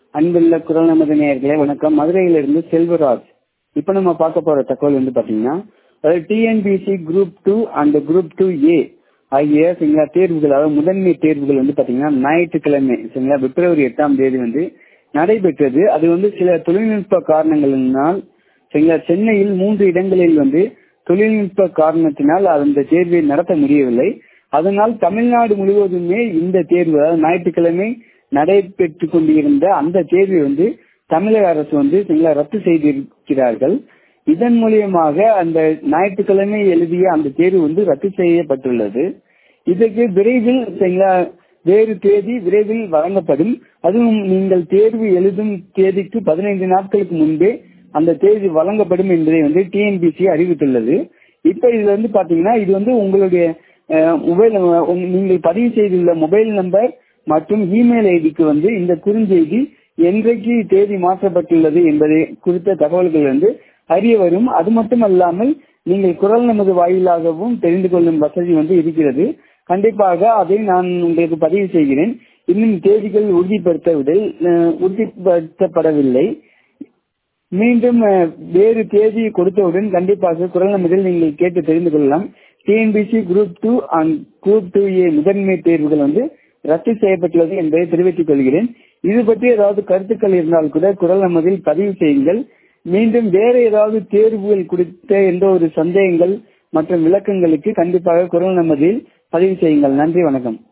அன்புள்ள குரல் நமது நேயர்களே வணக்கம் மதுரையிலிருந்து செல்வராஜ் இப்ப நம்ம பார்க்க போற தகவல் வந்து பாத்தீங்கன்னா அதாவது TNPSC group two and group two A ஆகிய சரிங்களா தேர்வுகள் அதாவது முதன்மை தேர்வுகள் வந்து பாத்தீங்கன்னா ஞாயிற்றுக்கிழமை சரிங்களா பிப்ரவரி எட்டாம் தேதி வந்து நடைபெற்றது அது வந்து சில தொழில்நுட்ப காரணங்களினால் சரிங்களா சென்னையில் மூன்று இடங்களில் வந்து தொழில்நுட்ப காரணத்தினால் அந்த தேர்வை நடத்த முடியவில்லை அதனால் தமிழ்நாடு முழுவதுமே இந்த தேர்வு அதாவது ஞாயிற்றுக்கிழமை நடைபெற்று கொண்டிருந்த அந்த தேர்வை வந்து தமிழக அரசு வந்து சரிங்களா ரத்து செய்திருக்கிறார்கள் இதன் மூலியமாக அந்த ஞாயிற்றுக்கிழமை எழுதிய அந்த தேர்வு வந்து ரத்து செய்யப்பட்டுள்ளது இதற்கு விரைவில் சரிங்களா வேறு தேதி விரைவில் வழங்கப்படும் அதுவும் நீங்கள் தேர்வு எழுதும் தேதிக்கு பதினைந்து நாட்களுக்கு முன்பே அந்த தேதி வழங்கப்படும் என்பதை வந்து டிஎன்பிசி அறிவித்துள்ளது இப்ப இதுல வந்து பாத்தீங்கன்னா இது வந்து உங்களுடைய மொபைல் நீங்கள் பதிவு செய்துள்ள மொபைல் நம்பர் மற்றும் இமெயில் ஐடிக்கு வந்து இந்த குறுஞ்செய்தி என்றைக்கு தேதி மாற்றப்பட்டுள்ளது என்பதை குறித்த தகவல்கள் வந்து அறிய வரும் அது மட்டுமல்லாமல் நீங்கள் குரல் நமது வாயிலாகவும் தெரிந்து கொள்ளும் வசதி வந்து இருக்கிறது கண்டிப்பாக அதை நான் உங்களுக்கு பதிவு செய்கிறேன் இன்னும் தேதிகள் உறுதிப்படுத்தவில்லை உறுதிப்படுத்தப்படவில்லை மீண்டும் வேறு தேதி கொடுத்தவுடன் கண்டிப்பாக குரல் நமதில் நீங்கள் கேட்டு தெரிந்து கொள்ளலாம் TNPSC group two and group two A முதன்மை தேர்வுகள் வந்து ரத்து செய்யப்பட்டுள்ளது என்பதை தெரிவித்துக் கொள்கிறேன் இது பற்றி ஏதாவது கருத்துக்கள் இருந்தால் கூட குரல் நமதில் பதிவு செய்யுங்கள் மீண்டும் வேற ஏதாவது தேர்வுகள் குறித்த எந்த ஒரு சந்தேகங்கள் மற்றும் விளக்கங்களுக்கு கண்டிப்பாக குரல் நமதில் பதிவு செய்யுங்கள் நன்றி வணக்கம்